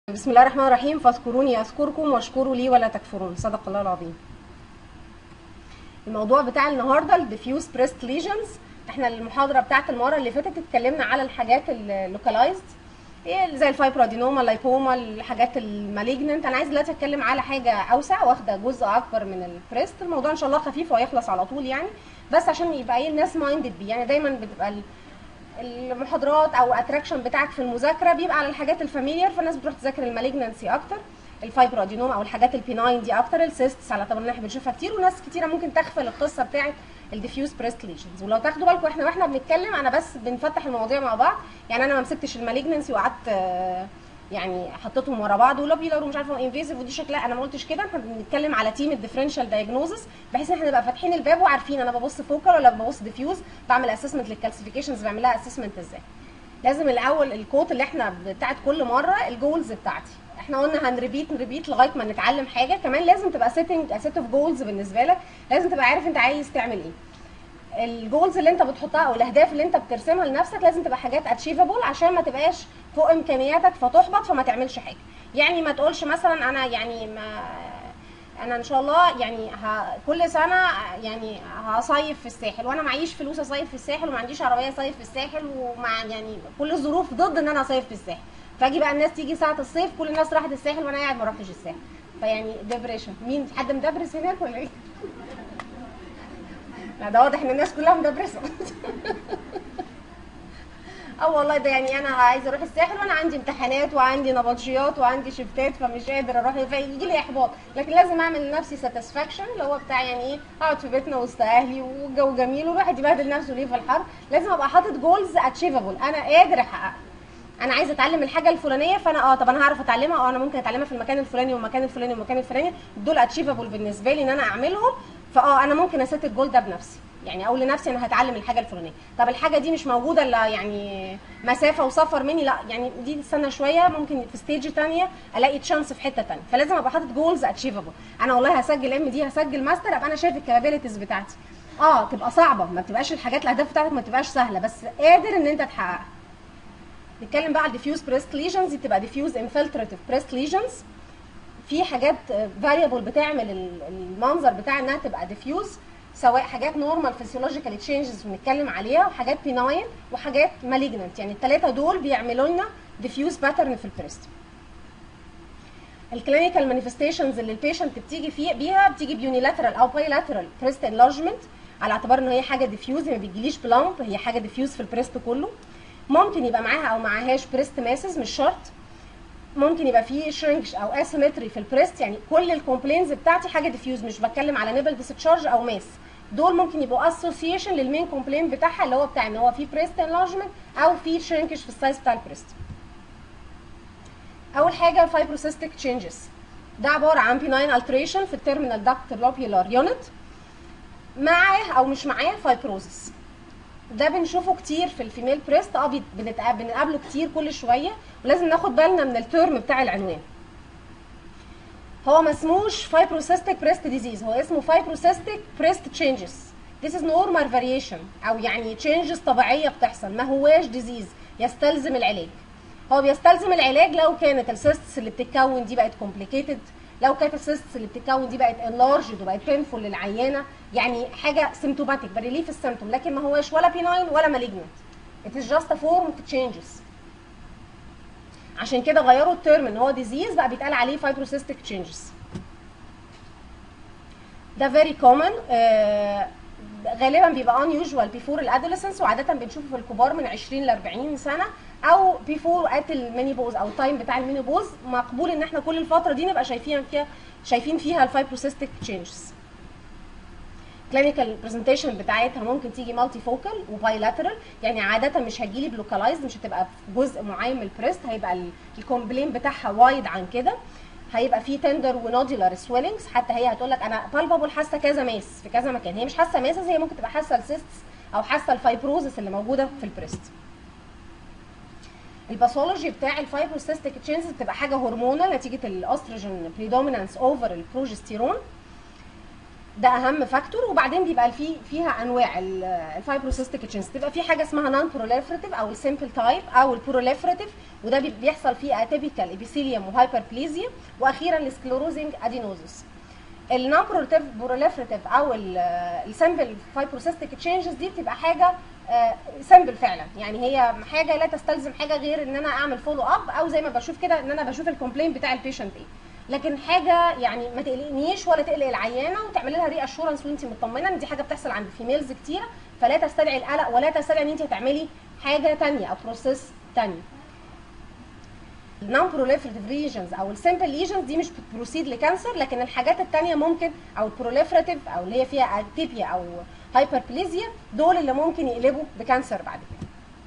بسم الله الرحمن الرحيم فاذكروني اذكركم واشكروا لي ولا تكفرون صدق الله العظيم الموضوع بتاع النهارده الديفيوز بريست ليجنز احنا المحاضره بتاعت المره اللي فاتت اتكلمنا على الحاجات اللوكالايزد ايه زي الفايبرادينوما اللايبوما الحاجات المالجننت انا عايز دلوقتي اتكلم على حاجه اوسع واخده جزء اكبر من البريست الموضوع ان شاء الله خفيف وهيخلص على طول يعني بس عشان يبقى ايه الناس مايندد بيه يعني دايما بتبقى ال- المحاضرات او اتراكشن بتاعك في المذاكره بيبقى على الحاجات الفاميليار فالناس بتروح تذاكر المالجنسي اكتر الفايبرادينوما او الحاجات البيناين دي اكتر السيستس على طبعا اللي احنا بنشوفها كتير وناس كتيره ممكن تغفل القصه بتاعه الديفيوز بريست ليجنز ولو تاخدوا بالكم احنا واحنا بنتكلم انا بس بنفتح المواضيع مع بعض يعني انا ما مسكتش المالجنسي وقعدت آه، يعني حطيتهم ورا بعض ولوبيلر ومش عارفه انفيزيف ودي شكلها انا ما قلتش كده احنا بنتكلم على تيم الديفرنشال دايجنوزس بحيث ان احنا نبقى فاتحين الباب وعارفين انا ببص فوكال ولا ببص ديفيوز بعمل اسسمنت للكالسيفيكيشنز بعمل لها اسسمنت ازاي لازم الاول الكوت اللي احنا بتاعت كل مره الجولز بتاعتي احنا قلنا هنريبيت نريبيت لغايه ما نتعلم حاجه كمان لازم تبقى سيتنج سيت اوف جولز بالنسبه لك لازم تبقى عارف انت عايز تعمل ايه الجولز اللي انت بتحطها او الاهداف اللي انت بترسمها لنفسك لازم تبقى حاجات اتشيفبل عشان ما تبقاش فوق امكانياتك فتحبط فما تعملش حاجه يعني ما تقولش مثلا انا يعني ما انا ان شاء الله يعني ه... كل سنه يعني هصيف في الساحل وانا معيش فلوس اصيف في الساحل وما عنديش عربيه اصيف في الساحل ومع يعني كل الظروف ضد ان انا اصيف في الساحل فاجي بقى الناس تيجي ساعه الصيف كل الناس راحت الساحل وانا قاعد ما رحتش الساحل فيعني ديبريشن مين حد مدبرس هناك ولا ايه؟ لا ده واضح ان الناس كلها مدبرسه اه والله ده يعني انا عايزه اروح الساحل وانا عندي امتحانات وعندي نبطشيات وعندي شفتات فمش قادر اروح فيجي لي احباط لكن لازم اعمل لنفسي ساتسفاكشن اللي هو بتاع يعني ايه اقعد في بيتنا وسط اهلي والجو جميل والواحد يبهدل نفسه ليه في الحر لازم ابقى حاطط جولز اتشيفبل انا قادر احققها انا عايزه اتعلم الحاجه الفلانيه فانا اه طب انا هعرف اتعلمها اه انا ممكن اتعلمها في المكان الفلاني والمكان الفلاني والمكان الفلاني دول اتشيفبل بالنسبه لي ان انا اعملهم فاه انا ممكن اسيت الجول ده بنفسي يعني اقول لنفسي انا هتعلم الحاجه الفلانيه طب الحاجه دي مش موجوده الا يعني مسافه وسفر مني لا يعني دي استنى شويه ممكن في ستيج تانية الاقي تشانس في حته تانية فلازم ابقى حاطط جولز اتشيفبل انا والله هسجل ام دي هسجل ماستر ابقى انا شايف الكابابيلتيز بتاعتي اه تبقى صعبه ما تبقاش الحاجات الاهداف بتاعتك ما تبقاش سهله بس قادر ان انت تحققها نتكلم بقى على diffuse بريست ليجنز دي بتبقى diffuse infiltrative بريست ليجنز في حاجات فاريبل بتعمل ال- المنظر بتاع انها تبقى diffuse سواء حاجات نورمال فيسيولوجيكال تشينجز بنتكلم عليها وحاجات بيناين وحاجات مالجننت يعني الثلاثه دول بيعملوا لنا diffuse باترن في البريست الكلينيكال مانيفستيشنز اللي البيشنت بتيجي فيه بيها بتيجي بيونيلاترال او بايلاترال بريست انلارجمنت على اعتبار ان هي حاجه ديفيوز ما بتجيليش بلامب هي حاجه ديفيوز في البريست كله ممكن يبقى معاها او معاهاش بريست ماسز مش شرط ممكن يبقى فيه شرينكش او اسيمتري في البريست يعني كل الكومبلينز بتاعتي حاجه ديفيوز مش بتكلم على نيبل ديسشارج او ماس دول ممكن يبقوا اسوسيشن للمين كومبلين بتاعها اللي هو بتاع ان هو في بريست انلارجمنت او في شرينكش في السايز بتاع البريست اول حاجه الفايبروسيستيك تشينجز ده عباره عن بيناين التريشن في التيرمينال داكت لوبيولار يونت معاه او مش معاه فايبروزس ده بنشوفه كتير في الفيميل بريست اه بيت- بنتقاب- بنقابله كتير كل شويه ولازم ناخد بالنا من الترم بتاع العنوان هو ما اسموش فايبروسيستيك بريست ديزيز هو اسمه فايبروسيستيك بريست تشينجز This is normal variation او يعني تشينجز طبيعيه بتحصل ما هواش ديزيز يستلزم العلاج هو بيستلزم العلاج لو كانت السيستس اللي بتتكون دي بقت complicated لو كانت السيستس اللي بتتكون دي بقت enlarged وبقت painful للعيانه يعني حاجه symptomatic بريليف السيمتوم لكن ما هواش ولا benign ولا malignant it is just a form of changes عشان كده غيروا الترم ان هو ديزيز بقى بيتقال عليه فايبروسيستيك تشينجز ده فيري كومن غالبا بيبقى unusual before الادolescence وعاده بنشوفه في الكبار من 20 ل 40 سنه او before ات المينيبوز او التايم بتاع المينيبوز مقبول ان احنا كل الفتره دي نبقى شايفين فيها شايفين فيها الفايبروسيستيك تشينجز كلينيكال برزنتيشن بتاعتها ممكن تيجي مالتي فوكال وبايلاترال يعني عاده مش هتجيلي بلوكالايزد مش هتبقى في جزء معين من البريست هيبقى الكومبلين بتاعها وايد عن كده هيبقى فيه تندر ونودولار سويلنجز حتى هي هتقول لك انا بالبابل حاسه كذا ماس في كذا مكان هي مش حاسه ماسز هي ممكن تبقى حاسه السيستس او حاسه الفايبروزس اللي موجوده في البريست الباثولوجي بتاع الفايبروسيستيك تشينجز بتبقى حاجه هرمونال نتيجه الاستروجين بريدومينانس اوفر البروجستيرون ده اهم فاكتور وبعدين بيبقى في فيها انواع الفايبروسيستيك تشينز تبقى في حاجه اسمها نون بروليفريتيف او السمبل تايب او البروليفريتيف وده بي- بيحصل فيه اتيبيكال ابيثيليوم وهايبربليزيا واخيرا السكلوروزنج ادينوزس النون بروليفريتيف او السمبل فايبروسيستيك تشينجز دي بتبقى حاجه سمبل فعلا يعني هي حاجه لا تستلزم حاجه غير ان انا اعمل فولو اب او زي ما بشوف كده ان انا بشوف الكومبلين بتاع البيشنت ايه لكن حاجه يعني ما تقلقنيش ولا تقلق العيانه وتعملي لها ري اشورنس وانت مطمنه ان دي حاجه بتحصل عند فيميلز كتيره فلا تستدعي القلق ولا تستدعي ان انت تعملي حاجه تانية او بروسيس تانية النون بروليفريتيف ليجنز او السمبل ليجنز دي مش بتبروسيد لكانسر لكن الحاجات التانية ممكن او البروليفريتيف او اللي هي فيها اتيبيا او هايبربليزيا دول اللي ممكن يقلبوا بكانسر بعد كده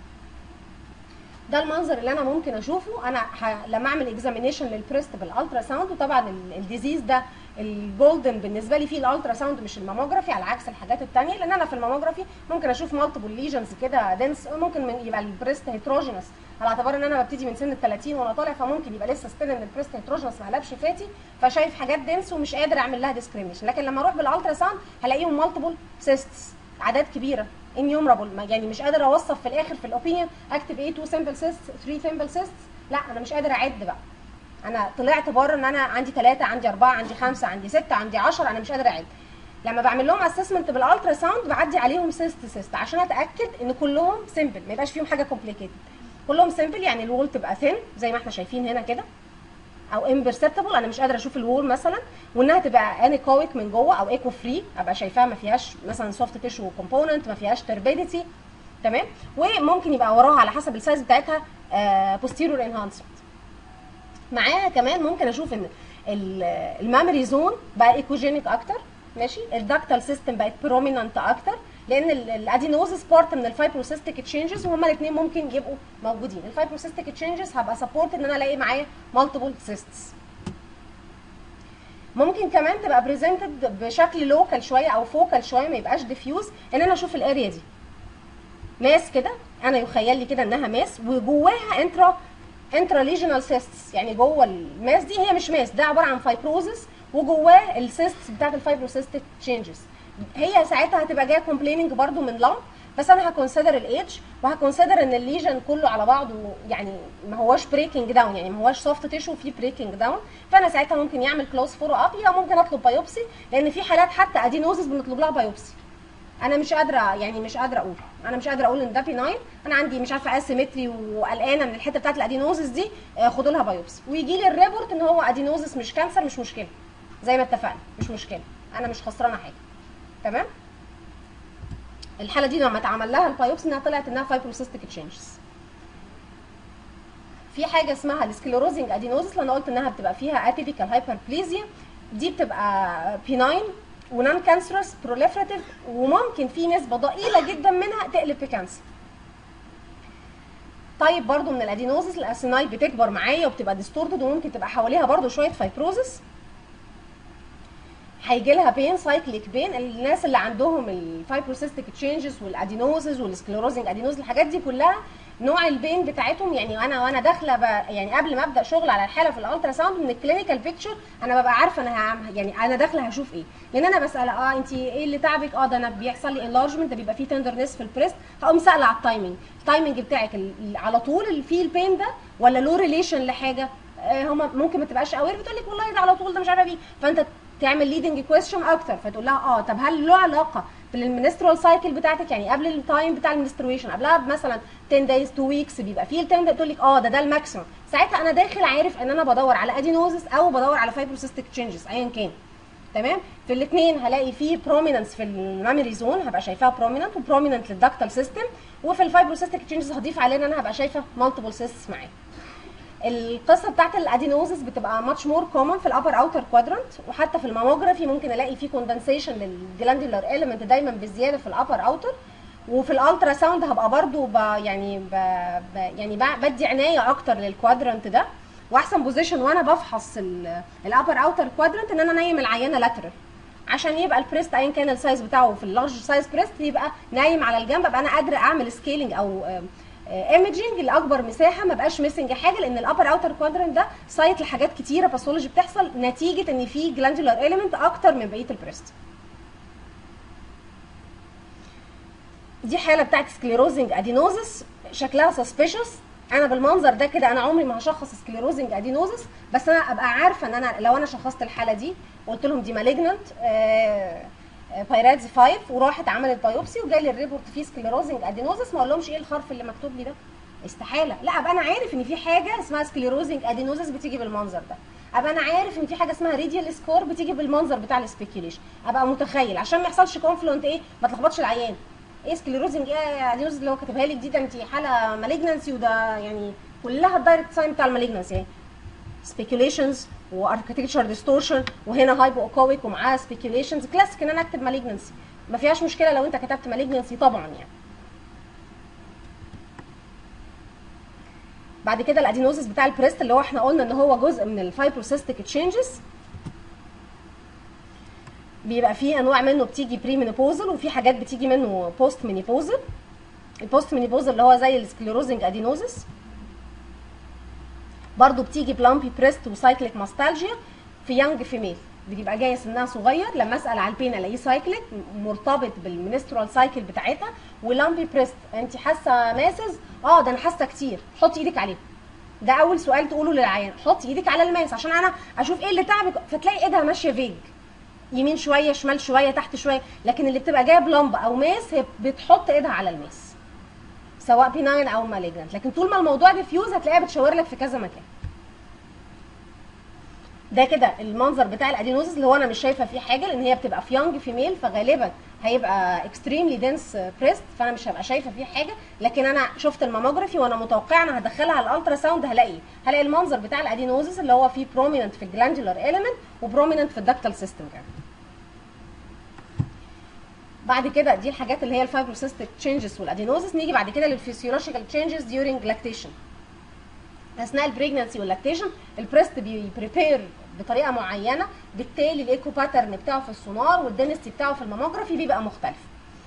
ده المنظر اللي انا ممكن اشوفه انا ه... لما اعمل اكزامينيشن للبريست بالالترا ساوند وطبعا ال- الديزيز ده الجولدن بالنسبه لي فيه الالترا ساوند مش الماموجرافي على عكس الحاجات التانية لان انا في الماموجرافي ممكن اشوف مالتيبل ليجنز كده دنس ممكن من يبقى البريست هيتروجينس على اعتبار ان انا ببتدي من سن ال 30 وانا طالع فممكن يبقى لسه ستيل ان البريست هيتروجينس ما قلبش فاتي فشايف حاجات دنس ومش قادر اعمل لها ديسكريميشن لكن لما اروح بالالترا ساوند هلاقيهم مالتيبل سيستس اعداد كبيره انيومرابل يعني مش قادر اوصف في الاخر في الاوبينيون اكتب ايه 2 سمبل سيست 3 سمبل سيست لا انا مش قادر اعد بقى انا طلعت بره ان انا عندي ثلاثة عندي أربعة عندي خمسة عندي ستة عندي 10 انا مش قادر اعد لما بعمل لهم اسسمنت بالالترا ساوند بعدي عليهم سيست سيست عشان اتاكد ان كلهم سمبل ما يبقاش فيهم حاجه كومبليكيتد كلهم سمبل يعني الوول تبقى ثين زي ما احنا شايفين هنا كده او امبرسبتبل انا مش قادره اشوف الوول مثلا وانها تبقى انيكويك من جوه او ايكو فري ابقى شايفاها ما فيهاش مثلا سوفت تيشو كومبوننت ما فيهاش تربيديتي تمام وممكن يبقى وراها على حسب السايز بتاعتها بوستيرور انهانسمنت معاها كمان ممكن اشوف ان المامري زون بقى ايكوجينيك اكتر ماشي الدكتال سيستم بقت بروميننت اكتر لان الادينوزس بارت من الفايبروسيستيك تشينجز وهما الاثنين ممكن يبقوا موجودين الفايبروسيستيك تشينجز هبقى سبورت ان انا الاقي معايا مالتيبل سيستس ممكن كمان تبقى بريزنتد بشكل لوكال شويه او فوكال شويه ما يبقاش ديفيوز ان انا اشوف الاريا دي ماس كده انا يخيل لي كده انها ماس وجواها انترا انترا ليجنال سيستس يعني جوه الماس دي هي مش ماس ده عباره عن فايبروزس وجواه السيستس بتاعت الفايبروسيستيك تشينجز هي ساعتها هتبقى جايه كومبليننج برده من لامب بس انا هكونسيدر الايدج وهكونسيدر ان الليجن كله على بعضه يعني ما هوش بريكنج داون يعني ما هوش سوفت تيشو فيه بريكنج داون فانا ساعتها ممكن يعمل كلوز فور اب يا ممكن اطلب بايوبسي لان في حالات حتى ادينوزس بنطلب لها بايوبسي انا مش قادره يعني مش قادره اقول انا مش قادره اقول ان ده بيناين انا عندي مش عارفه اسيمتري وقلقانه من الحته بتاعت الادينوزس دي آه، خدوا لها بايوبسي ويجي لي الريبورت ان هو ادينوزس مش كانسر مش مشكله زي ما اتفقنا مش مشكله انا مش خسرانه حاجه تمام الحاله دي لما اتعمل لها البايوبسي انها طلعت انها فايبروسيستيك تشينجز في حاجه اسمها السكليروزنج ادينوزس اللي انا قلت انها بتبقى فيها اتيبيكال هايبربليزيا دي بتبقى بيناين ونان كانسرس بروليفراتيف وممكن في نسبه ضئيله جدا منها تقلب بكانسر طيب برضو من الادينوزس الاسيناي بتكبر معايا وبتبقى ديستورتد وممكن تبقى حواليها برضو شويه فايبروزس هيجي لها بين سايكليك بين الناس اللي عندهم الفايبروسيستيك تشينجز والادينوزز والسكليروزنج ادينوز الحاجات دي كلها نوع البين بتاعتهم يعني انا وانا داخله ب... يعني قبل ما ابدا شغل على الحاله في الالترا ساوند من الكلينيكال بيكتشر انا ببقى عارفه انا هعمل يعني انا داخله هشوف ايه لان انا بسال اه انت ايه اللي تعبك اه ده انا بيحصل لي انلارجمنت ده بيبقى فيه تندرنس في البريست هقوم سائله على التايمنج التايمنج بتاعك ال- على طول اللي فيه البين ده ولا له ريليشن لحاجه آه هما ممكن ما تبقاش اوير بتقول لك والله ده على طول ده مش عارفه ايه فانت تعمل ليدنج كويستشن اكتر فتقول لها اه طب هل له علاقه بالمنسترال سايكل بتاعتك يعني قبل التايم بتاع المنسترويشن قبلها مثلا 10 دايز 2 ويكس بيبقى فيه ال 10 تقول لك اه ده ده الماكسيمم ساعتها انا داخل عارف ان انا بدور على ادينوزس او بدور على فايبروسيستيك تشينجز ايا كان تمام في الاثنين هلاقي فيه بروميننس في المامري زون هبقى شايفاها بروميننت وبروميننت للدكتال سيستم وفي الفايبروسيستيك تشينجز هضيف عليه ان انا هبقى شايفه مالتيبل سيستس معاه القصه بتاعت الادينوزس بتبقى ماتش مور كومن في الابر اوتر كوادرنت وحتى في الماموجرافي ممكن الاقي فيه كوندنسيشن للجلاندولار اليمنت دايما بزياده في الابر اوتر وفي الالترا ساوند هبقى برضو ب يعني ب ب يعني ب- بدي عنايه اكتر للكوادرنت ده واحسن بوزيشن وانا بفحص الابر اوتر كوادرنت ان انا نايم العينه لاترال عشان يبقى البريست ايا كان السايز بتاعه في اللارج سايز بريست يبقى نايم على الجنب ابقى انا قادره اعمل سكيلينج او ايمجنج لاكبر مساحه ما بقاش ميسنج حاجه لان الابر اوتر كوادرنت ده سايت لحاجات كتيره باثولوجي بتحصل نتيجه ان في جلاندولار اليمنت اكتر من بقيه البريست دي حاله بتاعت سكليروزنج ادينوزس شكلها سسبيشس انا بالمنظر ده كده انا عمري ما هشخص سكليروزنج ادينوزس بس انا ابقى عارفه ان انا لو انا شخصت الحاله دي وقلت لهم دي مالجننت بايراتز 5 وراحت عملت بايوبسي وجاي لي الريبورت فيه سكليروزنج ادينوزس ما اقولهمش ايه الخرف اللي مكتوب لي ده استحاله لا ابقى انا عارف ان في حاجه اسمها سكليروزنج ادينوزس بتيجي بالمنظر ده ابقى انا عارف ان في حاجه اسمها ريديال سكور بتيجي بالمنظر بتاع السبيكيوليشن ابقى متخيل عشان ما يحصلش كونفلونت ايه ما تلخبطش العيان ايه سكليروزنج ايه ادينوزس اللي هو كاتبها لك دي ده انت حاله مالجنسي وده يعني كلها الدايركت ساين بتاع المالجنسي اهي سبيكيوليشنز واركتكتشر ديستورشن وهنا هايبو اوكويك ومعاها سبيكيوليشنز كلاسيك ان انا اكتب مالجنسي ما فيهاش مشكله لو انت كتبت مالجنسي طبعا يعني بعد كده الادينوزس بتاع البريست اللي هو احنا قلنا ان هو جزء من الفايبروسيستيك تشينجز بيبقى فيه انواع منه بتيجي بري مينيبوزل وفي حاجات بتيجي منه بوست مينيبوزل البوست مينيبوزل اللي هو زي السكليروزنج ادينوزس برضو بتيجي بلامبي بريست وسايكليك ماستالجيا في يانج فيميل بتبقى جايه سنها صغير لما اسال على البين الاقيه سايكليك مرتبط بالمنسترال سايكل بتاعتها ولامبي بريست انت حاسه ماسز اه ده انا حاسه كتير حطي ايدك عليه ده اول سؤال تقوله للعيان حطي ايدك على الماس عشان انا اشوف ايه اللي تعبك فتلاقي ايدها ماشيه فيج يمين شويه شمال شويه تحت شويه لكن اللي بتبقى جايه بلمبه او ماس هي بتحط ايدها على الماس سواء بيناين او مالجنت لكن طول ما الموضوع ديفيوز هتلاقيها بتشاور لك في كذا مكان ده كده المنظر بتاع الادينوزس اللي هو انا مش شايفه فيه حاجه لان هي بتبقى في يونج فيميل فغالبا هيبقى اكستريملي دنس بريست فانا مش هبقى شايفه فيه حاجه لكن انا شفت الماموجرافي وانا متوقعه انا هدخلها على الالترا ساوند هلاقي هلاقي المنظر بتاع الادينوزس اللي هو فيه بروميننت في الجلاندولار اليمنت وبروميننت في الدكتال سيستم كمان بعد كده دي الحاجات اللي هي الفايبروسيستيك تشينجز والادينوزس نيجي بعد كده للفسيولوجيكال تشينجز ديورنج لاكتيشن اثناء البريجنسي واللاكتيشن البريست بيبريبير بطريقه معينه بالتالي الايكو باترن بتاعه في السونار والدنستي بتاعه في الماموجرافي بيبقى مختلف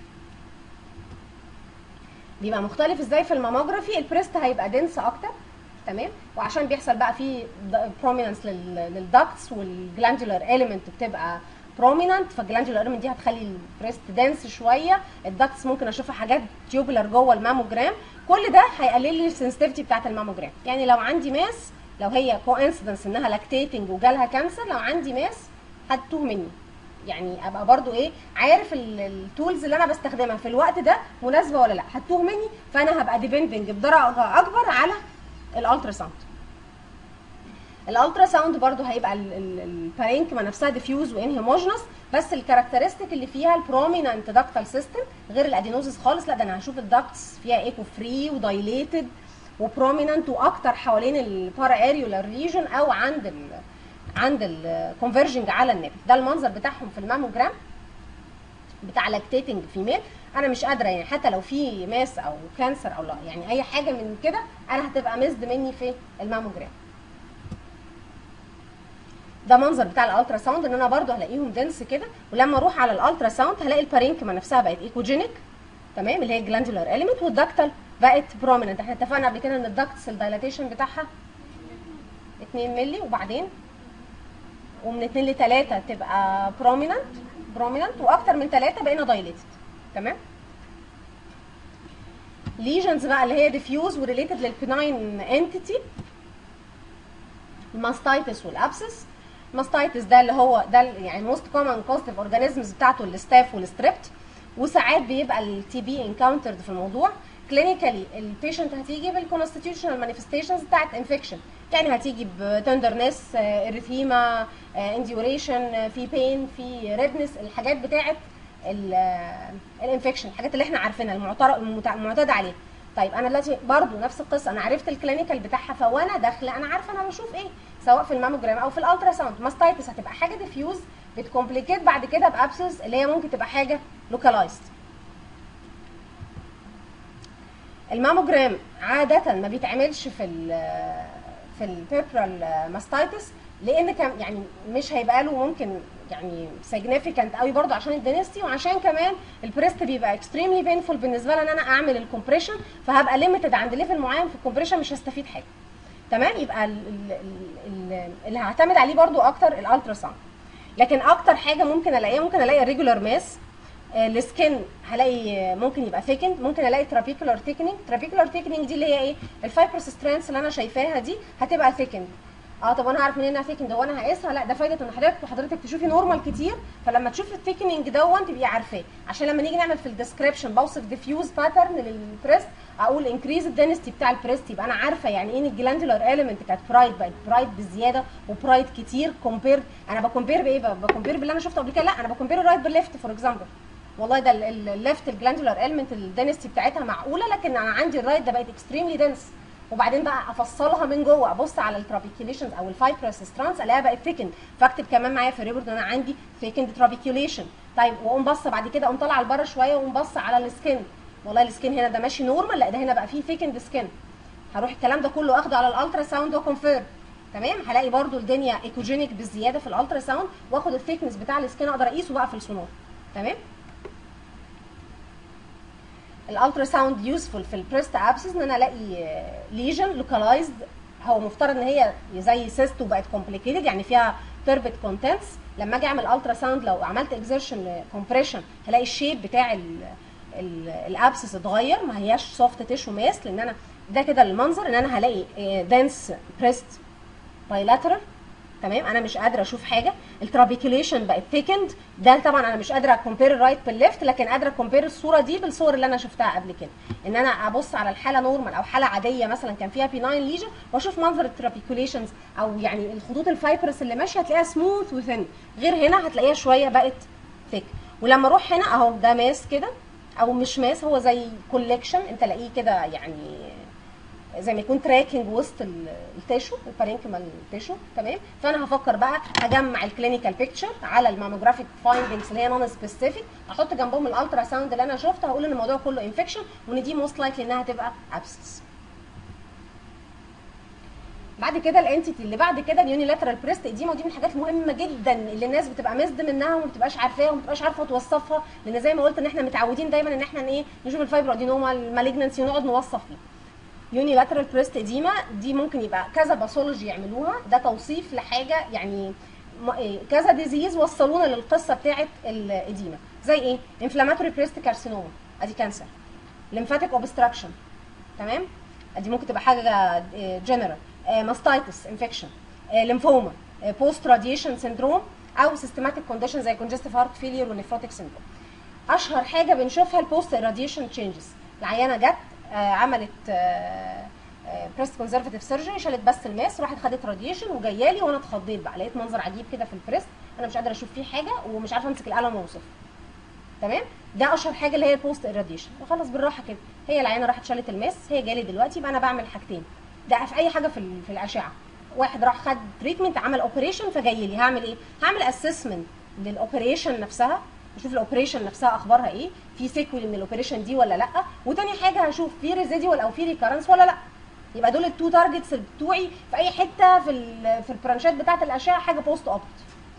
بيبقى مختلف ازاي في الماموجرافي البريست هيبقى دنس اكتر تمام وعشان بيحصل بقى فيه بروميننس للدكتس والجلاندولار اليمنت بتبقى بروميننت فالجلاندولار اليمنت دي هتخلي البريست دنس شويه الدكتس ممكن اشوفها حاجات تيوبولار جوه الماموجرام كل ده هيقلل لي السنسيتيفيتي بتاعت الماموجرام يعني لو عندي ماس لو هي كوانسيدنس انها لاكتيتنج وجالها كانسر لو عندي ماس هتوه مني يعني ابقى برضو ايه عارف التولز اللي انا بستخدمها في الوقت ده مناسبه ولا لا هتوه مني فانا هبقى ديبندنج بدرجه اكبر على الالترا ساوند الالترا ساوند برضو هيبقى البارينكما نفسها ديفيوز وان هيموجينس بس الكاركترستيك اللي فيها البروميننت داكتال سيستم غير الادينوزس خالص لا ده انا هشوف الداكتس فيها ايكو فري ودايليتد وبروميننت واكتر حوالين البارا اريولار ريجن او عند ال عند الكونفرجنج على النبل ده المنظر بتاعهم في الماموجرام بتاع لاكتيتنج فيميل انا مش قادره يعني حتى لو في ماس او كانسر او لا يعني اي حاجه من كده انا هتبقى مزد مني في الماموجرام ده منظر بتاع الالترا ساوند ان انا برضو هلاقيهم دنس كده ولما اروح على الالترا ساوند هلاقي البارينكما نفسها بقت ايكوجينيك تمام اللي هي الجلاندولار اليمنت والدكتال بقت بروميننت احنا اتفقنا قبل كده ان الدكتس الدايلاتيشن بتاعها 2 مللي وبعدين ومن 2 ل 3 تبقى بروميننت بروميننت واكتر من 3 بقينا دايليتد تمام ليجنز بقى اللي هي ديفيوز وريليتد للبناين انتيتي الماستايتس والابسس الماستايتس ده اللي هو ده يعني موست كومن كوزيتيف اورجانيزمز بتاعته الستاف والستريبت وساعات بيبقى التي بي انكاونترد في الموضوع كلينيكالي البيشنت هتيجي بالكونستيتيوشنال مانيفستيشنز بتاعت انفكشن يعني هتيجي بتندرنس اريثيما انديوريشن في بين في ريدنس الحاجات بتاعت الانفكشن الحاجات اللي احنا عارفينها المعتاد عليها طيب انا دلوقتي برضو نفس القصه انا عرفت الكلينيكال بتاعها فوانا داخله انا عارفه انا بشوف ايه سواء في الماموجرام او في الالترا ساوند ماستايتس هتبقى حاجه ديفيوز بتكومبليكيت بعد كده بابسس اللي هي ممكن تبقى حاجه لوكالايزد الماموجرام عاده ما بيتعملش في ال في البيبرال ماستايتس لان كان يعني مش هيبقى له ممكن يعني سيجنيفيكانت قوي برضه عشان الدنستي وعشان كمان البريست بيبقى اكستريملي بينفول بالنسبه لي ان انا اعمل الكومبريشن فهبقى ليميتد عند ليفل معين في الكومبريشن مش هستفيد حاجه تمام يبقى ال ال ال اللي هعتمد عليه برضه اكتر الالترا ساوند لكن اكتر حاجه ممكن الاقيها ممكن الاقي الريجولار ماس السكن هلاقي ممكن يبقى ثيكند ممكن الاقي ترابيكولار ثيكنينج ترابيكولار ثيكنينج دي اللي هي ايه الفايبرس سترينث اللي انا شايفاها دي هتبقى ثيكند اه طب انا هعرف منين انها ثيكند هو انا هقيسها لا ده فايده ان حضرتك حضرتك تشوفي نورمال كتير فلما تشوفي الثيكنينج دون تبقي عارفاه عشان لما نيجي نعمل في الديسكربشن بوصف ديفيوز باترن للبريست اقول انكريز الدنستي بتاع البريست يبقى انا عارفه يعني ايه ان الجلاندولار اليمنت كانت برايد بقت برايد بزياده وبرايد كتير كومبير انا بكومبير بايه بكومبير باللي انا شفته قبل كده لا انا بكومبير الرايت بالليفت فور اكزامبل والله ده الليفت الجلاندولار اليمنت الدنستي بتاعتها معقوله لكن انا عندي الرايت ده بقت اكستريملي دنس وبعدين بقى افصلها من جوه ابص على الترابيكيوليشنز او الفايبرس سترانس الاقيها بقت ثيكند فاكتب كمان معايا في الريبورت ان انا عندي ثيكند ترابيكيوليشن طيب واقوم باصه بعد كده اقوم طالعه لبره شويه واقوم باصه على السكن والله السكن هنا ده ماشي نورمال لا ده هنا بقى فيه ثيكند سكن هروح الكلام ده كله اخده على الالترا ساوند وكونفيرم تمام هلاقي برده الدنيا ايكوجينيك بالزياده في الالترا ساوند واخد الثيكنس بتاع السكن اقدر اقيسه بقى في السونار تمام الالترا ساوند يوزفول في البريست ابسس ان انا الاقي ليجن لوكالايزد هو مفترض ان هي زي سيست وبقت كومبليكيتد يعني فيها تربت كونتنتس لما اجي اعمل الترا ساوند لو عملت اكزertion كومبريشن هلاقي الشيب بتاع الابسس اتغير ما هياش سوفت تيشو ماس لان انا ده كده المنظر ان انا هلاقي دنس بريست بايلاترال تمام انا مش قادره اشوف حاجه الترابيكيوليشن بقت ثيكند ده طبعا انا مش قادره اكومبير الرايت بالليفت لكن قادره اكومبير الصوره دي بالصور اللي انا شفتها قبل كده ان انا ابص على الحاله نورمال او حاله عاديه مثلا كان فيها بيناين ليجن واشوف منظر الترابيكيوليشنز او يعني الخطوط الفايبرس اللي ماشيه هتلاقيها سموث وثن غير هنا هتلاقيها شويه بقت ثيك ولما اروح هنا اهو ده ماس كده او مش ماس هو زي كولكشن انت لاقيه كده يعني زي ما يكون تراكنج وسط التيشو البارينكيمال تيشو تمام فانا هفكر بقى اجمع الكلينيكال بيكتشر على الماموجرافيك فايندنجز اللي هي نون سبيسيفيك احط جنبهم الالترا ساوند اللي انا شفته هقول ان الموضوع كله انفكشن وان دي موست لايكلي انها تبقى ابسس بعد كده الانتيتي اللي بعد كده اليونيلاترال بريست اديما ودي من الحاجات المهمه جدا اللي الناس بتبقى مزد منها وما بتبقاش عارفاها وما بتبقاش عارفه توصفها لان زي ما قلت ان احنا متعودين دايما ان احنا ايه نشوف الفايبر ادينوما المالجنسي ونقعد نوصف فيه يونيلاترال بريست اديما دي ممكن يبقى كذا باثولوجي يعملوها ده توصيف لحاجه يعني كذا ديزيز وصلونا للقصه بتاعه الاديما زي ايه انفلاماتوري بريست كارسينوما ادي كانسر ليمفاتيك اوبستراكشن تمام ادي ممكن تبقى حاجه جنرال ماستايتس انفكشن ليمفوما بوست راديشن سيندروم او سيستماتيك كونديشن زي كونجستيف هارت فيلير ونيفروتيك سيندروم اشهر حاجه بنشوفها البوست راديشن تشينجز العيانه جت آه عملت بريست كونزرفتيف سيرجري شالت بس الماس راحت خدت راديشن وجايه لي وانا اتخضيت بقى لقيت منظر عجيب كده في البريست انا مش قادره اشوف فيه حاجه ومش عارفه امسك القلم واوصفه تمام ده اشهر حاجه اللي هي البوست راديشن وخلص بالراحه كده هي العيانه راحت شالت الماس هي جالي دلوقتي يبقى انا بعمل حاجتين ده في اي حاجه في في الاشعه واحد راح خد تريتمنت عمل اوبريشن فجاي لي هعمل ايه هعمل اسسمنت للاوبريشن نفسها اشوف الاوبريشن نفسها اخبارها ايه في سيكوال من الاوبريشن دي ولا لا وتاني حاجه هشوف في ريزيديوال او في ريكارنس ولا لا يبقى دول التو تارجتس بتوعي في اي حته في في البرانشات بتاعه الاشعه حاجه بوست اوبت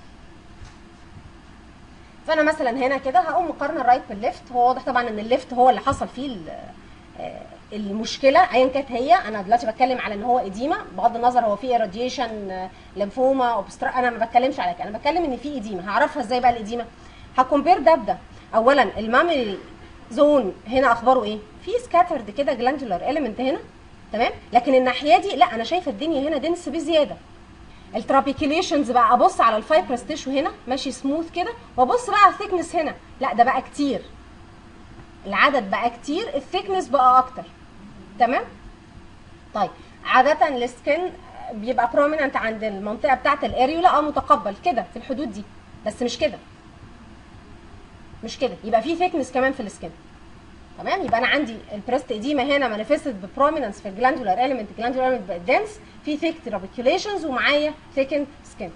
فانا مثلا هنا كده هقوم مقارنه الرايت بالليفت هو واضح طبعا ان الليفت هو اللي حصل فيه المشكله ايا كانت هي انا دلوقتي بتكلم على ان هو اديما بغض النظر هو في راديشن ليمفوما اوبسترا انا ما بتكلمش على كده انا بتكلم ان في اديما هعرفها ازاي بقى الاديما هكومبير ده بده اولا المامري زون هنا اخباره ايه في سكاترد كده جلاندولار اليمنت هنا تمام لكن الناحيه دي لا انا شايفه الدنيا هنا دنس بزياده الترابيكيليشنز بقى ابص على الفايبرس تيشو هنا ماشي سموث كده وابص بقى على الثيكنس هنا لا ده بقى كتير العدد بقى كتير الثيكنس بقى اكتر تمام طيب عاده السكن بيبقى بروميننت عند المنطقه بتاعه الاريولا اه متقبل كده في الحدود دي بس مش كده مش كده يبقى في ثيكنس كمان في السكن تمام يبقى انا عندي البريست اديما هنا مانيفستد ببروميننس في الجلاندولار اليمنت الجلاندولار اليمنت بقت دنس في ثيك ترابيكيوليشنز ومعايا ثيكن سكن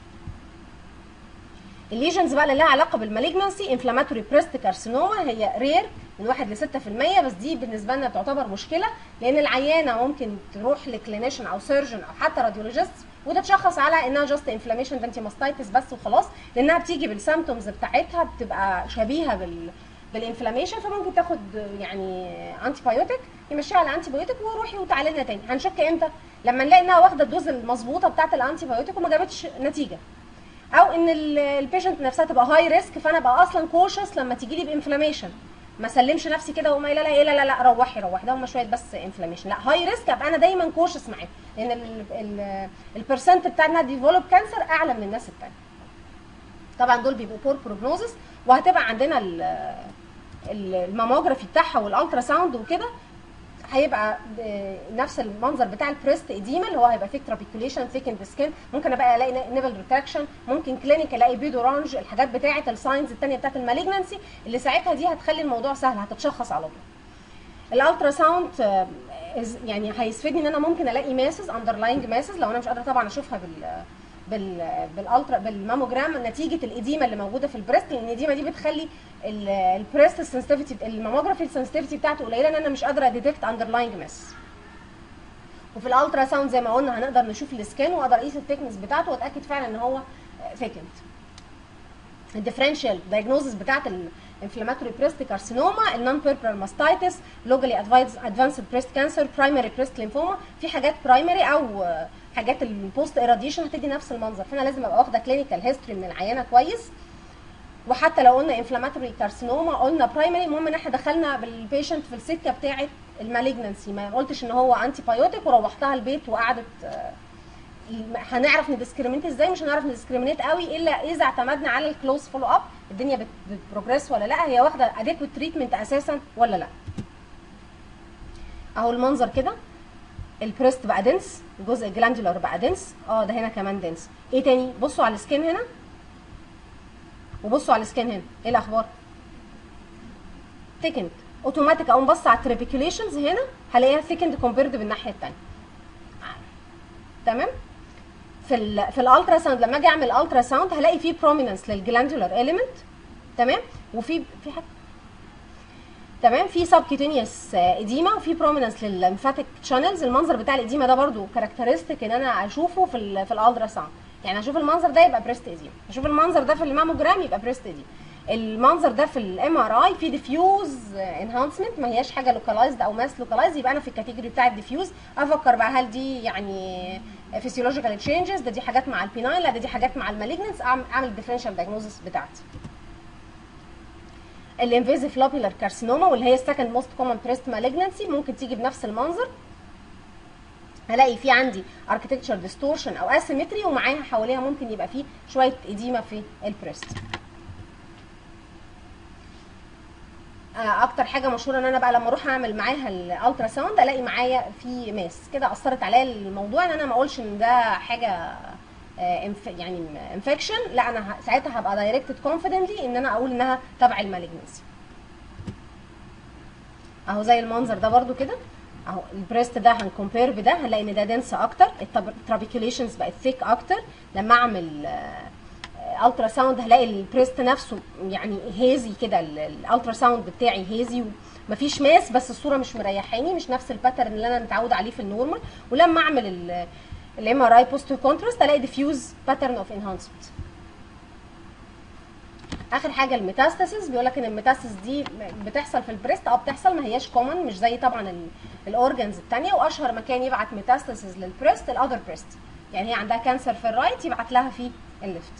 الليجنز بقى اللي لها علاقه بالمالجنسي انفلاماتوري بريست كارسينوما هي رير من 1 ل 6% بس دي بالنسبه لنا تعتبر مشكله لان العيانه ممكن تروح لكلينيشن او سيرجن او حتى راديولوجيست وده تشخص على انها جاست انفلاميشن فانتيماستايتس بس وخلاص لانها بتيجي بالسيمتومز بتاعتها بتبقى شبيهه بال بالانفلاميشن فممكن تاخد يعني انتي بايوتيك يمشيها على انتي بايوتيك وروحي وتعالي لنا تاني هنشك امتى لما نلاقي انها واخده الدوز المظبوطه بتاعه الانتي بايوتيك وما جابتش نتيجه او ان البيشنت نفسها تبقى هاي ريسك فانا ابقى اصلا كوشس لما تيجي لي بانفلاميشن ما سلمش نفسي كده وما لا لا ايه لا لا لا روحي روحي ده هم شويه بس انفلاميشن لا هاي ريسك ابقى انا دايما كوشس معاهم لان البرسنت بتاع انها ديفلوب كانسر اعلى من الناس التانيه طبعا دول بيبقوا بور بروجنوزس وهتبقى عندنا ال- ال- الماموجرافي بتاعها والالترا ساوند وكده هيبقى ب- نفس المنظر بتاع البريست اديما اللي هو هيبقى فيه ترابيكوليشن ثيكند سكين ممكن ابقى الاقي نيفل ريتراكشن ممكن كلينيك الاقي بيد اورانج الحاجات بتاعه الساينز الثانيه بتاعه المالجنسي اللي ساعتها دي هتخلي الموضوع سهل هتتشخص على طول الالترا ساوند آه، إز- يعني هيسفدني ان انا ممكن الاقي ماسز اندرلاينج ماسز لو انا مش قادره طبعا اشوفها بال بال بالالترا بالماموجرام نتيجه الاديمه اللي موجوده في البريست لان الاديمه دي بتخلي ال- البريست السنسيتيفيتي الماموجرافي السنسيتيفيتي بتاعته قليله ان انا مش قادره اديتكت اندرلاينج ماس وفي الالترا ساوند زي ما قلنا هنقدر نشوف السكان واقدر اقيس الثيكنس بتاعته واتاكد فعلا ان هو ثيكند الديفرنشال دايجنوزس بتاعت الانفلاماتوري بريست كارسينوما النون بيربرال ماستايتس لوجالي ادفانسد بريست كانسر برايمري بريست ليمفوما في حاجات برايمري او آه، حاجات البوست ايراديشن هتدي نفس المنظر فانا لازم ابقى واخده كلينيكال هيستوري من العيانه كويس وحتى لو قلنا انفلاماتوري كارسينوما قلنا برايمري المهم ان احنا دخلنا بالبيشنت في السكه بتاعه المالجنسي ما قلتش ان هو انتي بايوتيك وروحتها البيت وقعدت آه، هنعرف نديسكريمينت ازاي مش هنعرف نديسكريمينت قوي الا اذا اعتمدنا على الكلوز فولو اب الدنيا بت- بتبروجريس ولا لا هي واخده اديكوت تريتمنت اساسا ولا لا اهو المنظر كده البريست بقى دنس الجزء الجلاندولار بقى دنس اه ده هنا كمان دنس ايه تاني بصوا على السكين هنا وبصوا على السكين هنا ايه الاخبار ثيكند اوتوماتيك اقوم بص على التريبيكوليشنز هنا هلاقيها ثيكند كومبيرد بالناحيه الثانيه تمام في ال في الالترا ساوند لما اجي اعمل الترا ساوند هلاقي فيه بروميننس للجلاندولار اليمنت تمام وفي في حاجه تمام في سبكيتينيوس اديما وفي بروميننس للليمفاتيك شانلز المنظر بتاع الاديما ده برضو كاركترستيك ان انا اشوفه في ال في الالترا ساوند يعني اشوف المنظر ده يبقى بريست اديما اشوف المنظر ده في الماموجرام يبقى بريست اديما المنظر ده في الام ار اي في ديفيوز انهانسمنت ما هياش حاجه لوكالايزد او ماس لوكالايزد يبقى انا في الكاتيجوري بتاع الديفيوز افكر بقى هل دي يعني فيسيولوجيكال تشينجز ده دي حاجات مع البيناين لا ده دي حاجات مع المالجنس اعمل الديفرنشال دايجنوزس بتاعتي الانفيزيف لوبيلر كارسينوما واللي هي السكند موست كومن بريست مالجنسي ممكن تيجي بنفس المنظر هلاقي في عندي اركتكتشر ديستورشن او اسيمتري ومعاها حواليها ممكن يبقى في شويه اديمه في البريست آه، اكتر حاجه مشهوره ان انا بقى لما اروح اعمل معاها الالترا ساوند الاقي معايا في ماس كده اثرت عليا الموضوع ان انا ما اقولش ان ده حاجه آه، انف يعني انفكشن لا انا ه- ساعتها هبقى دايركتد كونفيدنتلي ان انا اقول انها تبع المالجنسي اهو زي المنظر ده برضو كده اهو البريست ده هنكمبير بده هنلاقي ان ده دنس اكتر الترابيكوليشنز بقت ثيك اكتر لما اعمل الترا ساوند هلاقي البريست نفسه يعني هيزي كده الالترا ساوند بتاعي هيزي ومفيش ماس بس الصوره مش مريحاني مش نفس الباترن اللي انا متعود عليه في النورمال ولما اعمل الام ار اي بوست كونتراست الاقي ديفيوز باترن اوف انهانسمنت اخر حاجه الميتاستاسيس بيقول لك ان الميتاستاسيس دي بتحصل في البريست اه بتحصل ما هياش كومن مش زي طبعا الاورجنز الثانيه واشهر مكان يبعت ميتاستاسيس للبريست الاذر بريست يعني هي عندها كانسر في الرايت يبعت لها في الليفت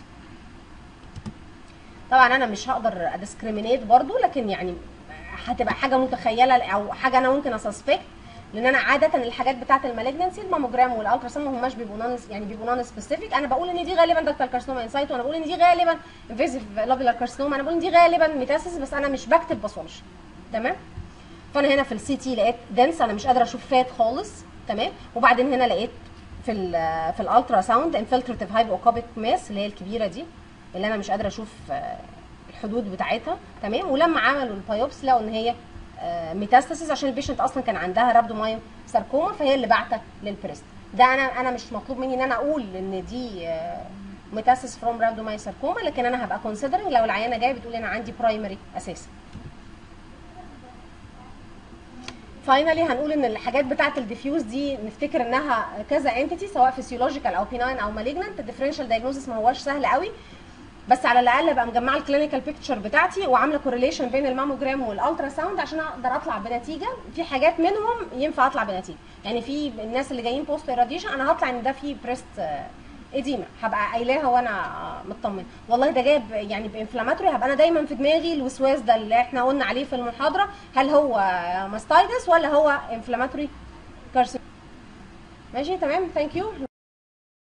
طبعا انا مش هقدر اديسكريمينيت برضو لكن يعني هتبقى حاجه متخيله او حاجه انا ممكن اسسبكت لان انا عاده الحاجات بتاعه المالجنسي الماموجرام والالترا ساوند ما هماش بيبقوا نون يعني بيبقوا نون سبيسيفيك انا بقول ان دي غالبا دكتور كارسينوما انسايت وانا بقول ان دي غالبا انفيزيف لوبيلار كارسينوما انا بقول ان دي غالبا ميتاسيس بس انا مش بكتب باثولوجي تمام فانا هنا في السي تي لقيت دنس انا مش قادره اشوف فات خالص تمام وبعدين هنا لقيت في ال في الالترا ساوند انفلتريتيف هايبوكوبيك ماس اللي هي الكبيره دي اللي انا مش قادره اشوف آه، الحدود بتاعتها تمام ولما عملوا البايوبس لقوا ان هي ميتاستاسيس عشان البيشنت اصلا كان عندها رابدومايو ساركوما فهي اللي بعته للبريست ده انا انا مش مطلوب مني ان انا اقول ان دي ميتاستاسيس فروم رابدومايو ساركوما لكن انا هبقى كونسيدرنج لو العيانه جايه بتقول انا عندي برايمري اساسا فاينلي هنقول ان الحاجات بتاعه الديفيوز دي نفتكر انها كذا انتيتي سواء فيسيولوجيكال او بيناين او مالجنانت الديفرنشال دايجنوزس ما هوش سهل قوي بس على الاقل ابقى مجمعه الكلينيكال بيكتشر بتاعتي وعامله كورليشن بين الماموجرام والالترا ساوند عشان اقدر اطلع بنتيجه في حاجات منهم ينفع اطلع بنتيجه يعني في الناس اللي جايين بوست راديشن انا هطلع ان ده فيه بريست اديما هبقى قايلاها وانا مطمن والله ده جايب يعني بانفلاماتوري هبقى انا دايما في دماغي الوسواس ده اللي احنا قلنا عليه في المحاضره هل هو ماستايدس ولا هو انفلاماتوري كارسينوما ماشي تمام ثانك يو